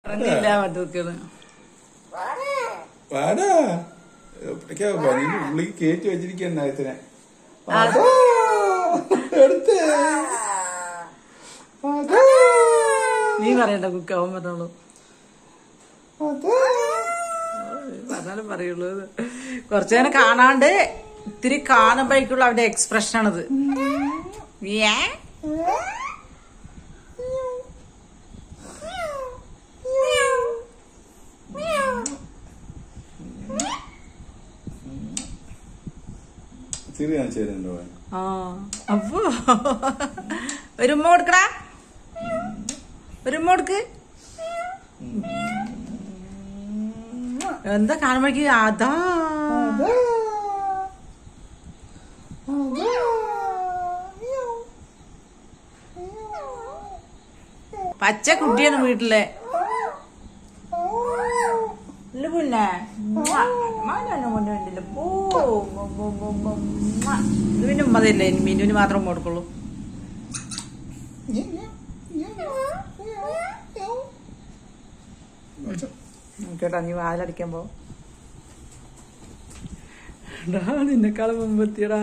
പറഞ്ഞില്ല വധുക്കണ് വാടാ എവിടേക്കാ പനിന്റെ ഉള്ളിൽ കയറ്റി വെച്ചിരിക്കണ്ട ഇതിനെ അത് എടുത്തേ അതാ. നീ പറയണ്ട കുക്ക് അവൻ പറഞ്ഞോളൂ അതാ. പറഞ്ഞാലും പറയുള്ളൂ കുറച്ചു നേരം കാണാണ്ട് ഇത്തിരി കാണുമ്പോഴേക്കുള്ള അവന്റെ എക്സ്പ്രഷൻ ആണത് ഏ? ചിരി കാണിച്ചു തരുന്നുണ്ടോ അവൻ? ആ അപ്പോ ഒരു ഉമ്മ കൊടുക്കടാ ഒരു ഉമ്മ കൊടുക്ക് എന്താ കാണുമ്പോഴേക്ക് അതാ പച്ച കുട്ടിയാണ് വീട്ടിലെ ഇല്ല പിന്നെ ഉമ്മ. മാനാണ് മുന്നേ ഉണ്ടല്ലോ. പോ. ഉമ്മ, ഉമ്മ, ഉമ്മ, ഉമ്മ, ഉമ്മ. ഇത് പിന്നെ ഉമ്മതല്ലേ മീനുവിന് മാത്രം ഉമ്മ കൊടുക്കുള്ളൂ കേട്ടോ നീ വാതിലടിക്കാൻ പോ ഡാ നിന്നെക്കാളും മുമ്പെത്തിയടാ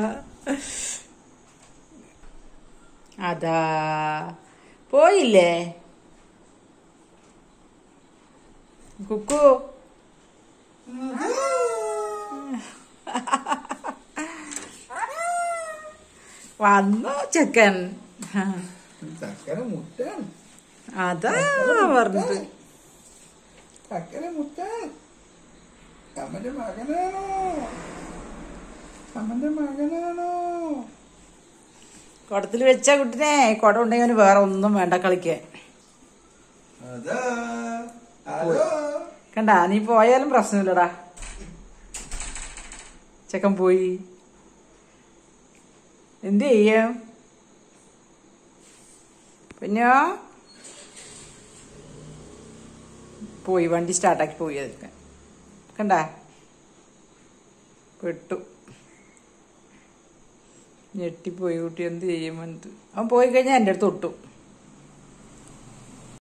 അതാ പോയില്ലേ കുക്കു വന്നോ ചെക്കൻ ചക്കര മുട്ടാണ് അതാ പറഞ്ഞത് ചക്കര മുട്ടാണ് അമ്മന്റെ മകനാണോ അമ്മന്റെ മകനാണോ കുടത്തിൽ വെച്ച കുട്ടിനെ കുട ഉണ്ടെങ്കിൽ അവന് വേറെ ഒന്നും വേണ്ട കളിക്കാൻ അതാ അതോ കണ്ട നീ പോയാലും പ്രശ്നമില്ലടാ ചെക്കൻ പോയി എന്ത് ചെയ്യും പിന്നെയോ പോയി വണ്ടി സ്റ്റാർട്ടാക്കി പോയി അതൊക്കെ കണ്ട പെട്ടു ഞെട്ടിപ്പോയി കുട്ടി എന്ത് ചെയ്യും എന്നിട്ട് അവൻ പോയി കഴിഞ്ഞാൽ എൻ്റെ അടുത്ത് ഒട്ടും